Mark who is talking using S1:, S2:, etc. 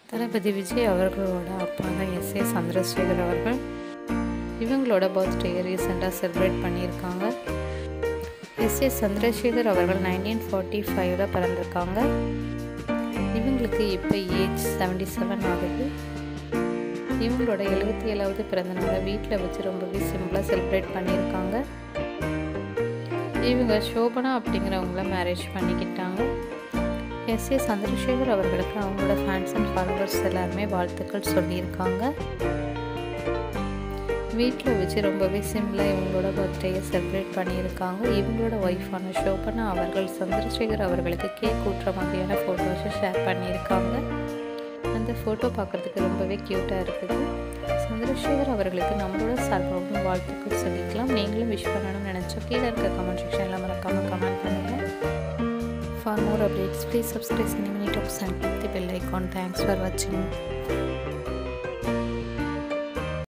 S1: தளபதி விஜய் அவர்களோட அப்பா தான் எஸ் ஏ சந்திரசேகர் அவர்கள் இவங்களோட பர்த்டே ரீசெண்டாக செலிப்ரேட் பண்ணியிருக்காங்க எஸ் ஏ சந்திரசேகர் அவர்கள் நைன்டீன் ஃபார்ட்டி ஃபைவ்ல பிறந்திருக்காங்க இவங்களுக்கு இப்போ ஏஜ் செவன்டி செவன் ஆகுது இவங்களோட எழுபத்தி ஏழாவது பிறந்தநாளை வீட்டில் வச்சு ரொம்பவே சிம்பிளாக செலிப்ரேட் பண்ணியிருக்காங்க இவங்க சோபனா அப்படிங்கிறவங்கள மேரேஜ் பண்ணிக்கிட்டாங்க எஸ் ஏ சந்திரசேகர் அவர்களுக்கு அவங்களோட ஃபேன்ஸ் அண்ட் ஃபாலோவர்ஸ் எல்லாருமே வாழ்த்துக்கள் சொல்லியிருக்காங்க வீட்டில் வச்சு ரொம்பவே சிம்பிளாக இவங்களோட பர்த்டேயை செலிப்ரேட் பண்ணியிருக்காங்க இவங்களோட ஒய்ஃபான ஷோபனா அவர்கள் சந்திரசேகர் அவர்களுக்கு கேக் ஊட்டுற மாதிரியான ஃபோட்டோஸை ஷேர் பண்ணியிருக்காங்க அந்த ஃபோட்டோ பார்க்குறதுக்கு ரொம்பவே க்யூட்டாக இருக்குது சந்திரசேகர் அவர்களுக்கு நம்மளோட சார்பாகவும் வாழ்த்துக்கள் சொல்லிக்கலாம் நீங்களும் விஷ் பண்ணணும்னு நினச்சா கீழே இருக்க கமெண்ட் செக்ஷனில் மறக்காமல் கமெண்ட் பண்ணுங்கள் for more updates please subscribe Cinemini tops and click the bell icon thanks for வாட்சிங்